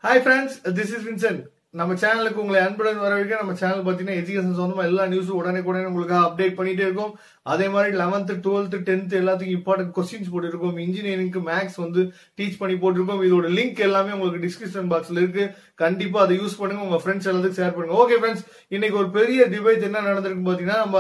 Hi friends this is Vincent நம்ம சேனலுக்கு உங்களை அன்புடன் வரவேற்க நம்ம சேனல் பார்த்தீங்கன்னா எஜுகேஷன் சொந்தமா எல்லா நியூஸும் உடனே உடனே உங்களுக்கு அப்டேட் பண்ணிட்டே இருக்கும் அதே மாதிரி லெவன்த் டுவெல்த் டென்த் எல்லாத்துக்கும் இம்பார்ட்டன்ட் கொஸ்டின்ஸ் போட்டுருக்கோம் இன்ஜினியரிங்க்கு மேக்ஸ் வந்து டீச் பண்ணி போட்டிருக்கோம் இதோட லிங்க் எல்லாமே உங்களுக்கு டிஸ்கிரிப்ஷன் பாக்ஸ்ல இருக்கு கண்டிப்பா அதை யூஸ் பண்ணுங்க உங்க ஃப்ரெண்ட்ஸ் எல்லாத்துக்கும் ஷேர் பண்ணுங்க ஓகே ஃப்ரெண்ட்ஸ் இன்னைக்கு ஒரு பெரிய டிபேட் என்ன நடந்திருக்கு பாத்தீங்கன்னா நம்ம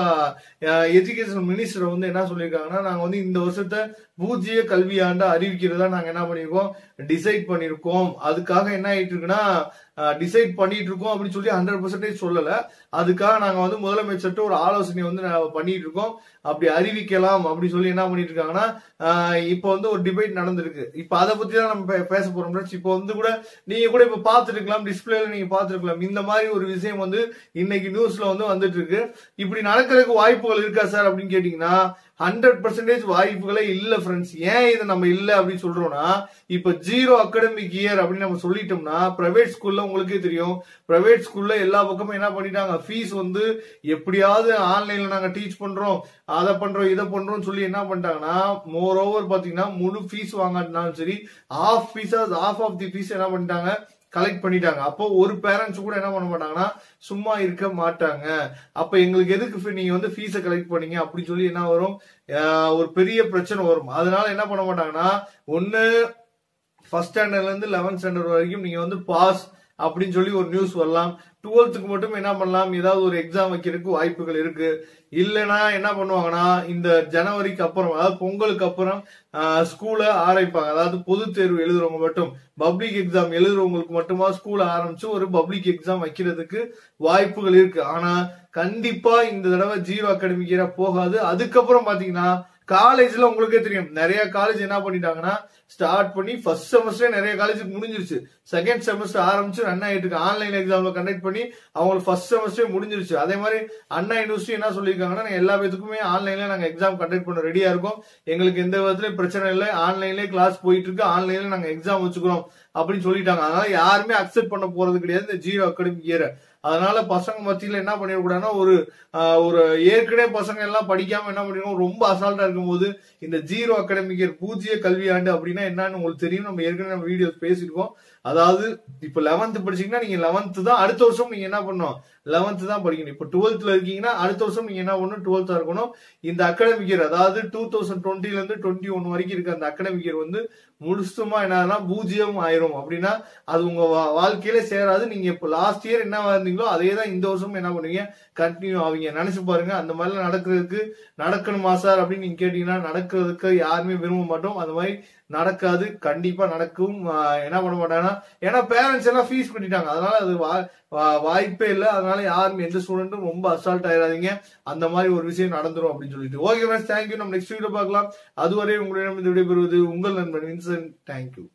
எஜுகேஷன் மினிஸ்டர் வந்து என்ன சொல்லியிருக்காங்கன்னா நாங்க வந்து இந்த வருஷத்தை பூஜ்ய கல்வி ஆண்டா அறிவிக்கிறதா நாங்க என்ன பண்ணிருக்கோம் டிசைட் பண்ணிருக்கோம் அதுக்காக என்ன ஆயிட்டு இருக்குன்னா டிசைட் பண்ணிட்டு இருக்கோம் அப்படின்னு சொல்லி ஹண்ட்ரட் பர்சன்டேஜ் சொல்லல அதுக்காக நாங்க வந்து முதலமைச்சர்கிட்ட ஒரு ஆலோசனை வந்து நாங்க பண்ணிட்டு இருக்கோம் அப்படி அறிவிக்கலாம் அப்படி சொல்லி என்ன பண்ணிட்டு இருக்காங்கன்னா இப்போ வந்து ஒரு டிபேட் நடந்திருக்கு இப்போ அதை பத்தி தான் நம்ம பே- பேச போறோம் friends. இப்போ வந்து கூட நீங்க கூட இப்ப பாத்துருக்கலாம் டிஸ்பிளேல நீங்க பாத்துருக்கலாம் இந்த மாதிரி ஒரு விஷயம் வந்து இன்னைக்கு நியூஸ்ல வந்து வந்துட்டு இருக்கு இப்படி நடக்கிறதுக்கு வாய்ப்புகள் இருக்கா சார் அப்படின்னு கேட்டீங்கன்னா ஹண்ட்ரட் பர்சன்டேஜ் வாய்ப்புகளே இல்ல ஃப்ரெண்ட்ஸ் ஏன் இதை நம்ம இல்ல அப்படின்னு சொல்றோம்னா இப்ப ஜீரோ அகாடமிக் இயர் அப்படின்னு நம்ம சொல்லிட்டோம்னா பிரைவேட் ஸ்கூல்ல உங்களுக்கே தெரியும் பிரைவேட் ஸ்கூல்ல எல்லா பக்கமும் என்ன பண்ணிட்டாங்க ஃபீஸ் வந்து எப்படியாவது ஆன்லைன்ல நாங்க டீச் பண்றோம் அதை பண்றோம் இதை பண்றோம்னு சொல்லி என்ன பண்ணிட்டாங்கன்னா மோர் ஓவர் பாத்தீங்கன்னா முழு ஃபீஸ் வாங்காட்டினாலும் சரி ஆஃப் ஃபீஸா ஆஃப் ஆஃப் தி ஃபீஸ் என்ன பண்ணிட்டாங்க கலெக்ட் பண்ணிட்டாங்க அப்போ ஒரு பேரண்ட்ஸ் கூட என்ன பண்ண மாட்டாங்கன்னா சும்மா இருக்க மாட்டாங்க அப்ப எங்களுக்கு எதுக்கு fee- நீங்க வந்து ஃபீஸை கலெக்ட் பண்ணீங்க அப்படின்னு சொல்லி என்ன வரும் ஆஹ் ஒரு பெரிய பிரச்சனை வரும் அதனால என்ன பண்ண மாட்டாங்கன்னா ஒன்னு ஃபர்ஸ்ட் ஸ்டாண்டர்ட்ல இருந்து லெவன்த் ஸ்டாண்டர்ட் வரைக்கும் நீங்க வந்து பாஸ் அப்படின்னு சொல்லி ஒரு நியூஸ் வரலாம் டுவெல்த்துக்கு மட்டும் என்ன பண்ணலாம் ஏதாவது ஒரு எக்ஸாம் வைக்கிறதுக்கு வாய்ப்புகள் இருக்கு இல்லைன்னா என்ன பண்ணுவாங்கன்னா இந்த ஜனவரிக்கு அப்புறம் அதாவது பொங்கலுக்கு அப்புறம் ஸ்கூலை ஆரம்பிப்பாங்க அதாவது பொது தேர்வு எழுதுறவங்க மட்டும் பப்ளிக் எக்ஸாம் எழுதுறவங்களுக்கு மட்டுமா ஸ்கூல் ஆரம்பிச்சு ஒரு பப்ளிக் எக்ஸாம் வைக்கிறதுக்கு வாய்ப்புகள் இருக்கு ஆனா கண்டிப்பா இந்த தடவை ஜீரோ அகாடமிக் இயரா போகாது அதுக்கப்புறம் பாத்தீங்கன்னா காலேஜ்ல உங்களுக்கே தெரியும் நிறைய காலேஜ் என்ன பண்ணிட்டாங்கன்னா ஸ்டார்ட் பண்ணி ஃபர்ஸ்ட் செமஸ்டரே நிறைய காலேஜுக்கு முடிஞ்சிருச்சு செகண்ட் செமஸ்டர் ஆரம்பிச்சு ரன் ஆயிட்டு இருக்கு ஆன்லைன் எக்ஸாம்ல கண்டக்ட் பண்ணி அவங்களுக்கு ஃபர்ஸ்ட் செமஸ்டரே முடிஞ்சிருச்சு அதே மாதிரி அண்ணா யூனிவர்சிட்டி என்ன சொல்லியிருக்காங்கன்னா நாங்க எல்லா பேத்துக்குமே ஆன்லைன்ல நாங்க எக்ஸாம் கண்டக்ட் பண்ண ரெடியா இருக்கோம் எங்களுக்கு எந்த விதத்துலயும் பிரச்சனை இல்லை ஆன்லைன்லயே கிளாஸ் போயிட்டு இருக்கு ஆன்லைன்ல நாங்க எக்ஸாம் வச்சுக்கிறோம் அப்படின்னு சொல்லிட்டாங்க அதனால யாருமே அக்செப்ட் பண்ண போறது கிடையாது இந்த ஜீரோ அகாடமிக் இயரை அதனால பசங்க மத்தியில என்ன பண்ணிடக்கூடாதுன்னா ஒரு ஆஹ், ஒரு ஏற்கனவே பசங்க எல்லாம் படிக்காம என்ன பண்ணிருக்கோம் ரொம்ப அசால்ட்டா இருக்கும்போது இந்த ஜீரோ அகாடமிக் இயர் பூஜ்ய கல்வி ஆண்டு அப்படின்னா என்னன்னு உங்களுக்கு தெரியும் நம்ம ஏற்கனவே நம்ம வீடியோஸ் பேசியிருக்கோம் அதாவது இப்ப லெவன்த் படிச்சீங்கன்னா நீங்க லெவன்த் தான் அடுத்த வருஷம் நீங்க என்ன பண்ணணும் லெவன்த் தான் படிக்கணும் இப்ப டுவெல்த்ல இருக்கீங்கன்னா அடுத்த வருஷம் நீங்க என்ன பண்ணணும் டுவெல்த்தா இருக்கணும் இந்த அகாடமிக் இயர் அதாவது டூ தௌசண்ட் டுவெண்ட்டில இருந்து டுவெண்ட்டி ஒன் வரைக்கும் இருக்க அந்த அகாடமிக் இயர் வந்து முழுசுமா என்னன்னா பூஜ்ஜியம் ஆயிரும் அப்படின்னா அது உங்க வா- வாழ்க்கையில சேராது நீங்க இப்ப லாஸ்ட் இயர் என்ன இருந்தீங்களோ அதே தான் இந்த வருஷம் என்ன பண்ணுவீங்க கண்டினியூ ஆவீங்க நினைச்சு பாருங்க அந்த மாதிரிலாம் நடக்கிறதுக்கு நடக்கணுமா சார் அப்படின்னு நீங்க கேட்டீங்கன்னா நடக்கிறதுக்கு யாருமே விரும்ப மாட்டோம் அந்த மாதிரி நடக்காது கண்டிப்பா நடக்கும் ஆஹ் என்ன பண்ண மாட்டாங்கன்னா ஏன்னா பேரண்ட்ஸ் எல்லாம் ஃபீஸ் பண்ணிட்டாங்க அதனால அது வா- வா- வாய்ப்பே இல்லை அதனால யாருமே எந்த ஸ்டூடெண்ட்டும் ரொம்ப அசால்ட் ஆயிடாதீங்க அந்த மாதிரி ஒரு விஷயம் நடந்துரும் அப்படின்னு சொல்லிட்டு ஓகே ஃப்ரெண்ட்ஸ் தேங்க்யூ நம்ம நெக்ஸ்ட் வீடியோ பார்க்கலாம் அதுவரை உங்களிடம் இந்த விடைபெறுவது உங்கள் நண்பன் வின்சன் தேங்க்யூ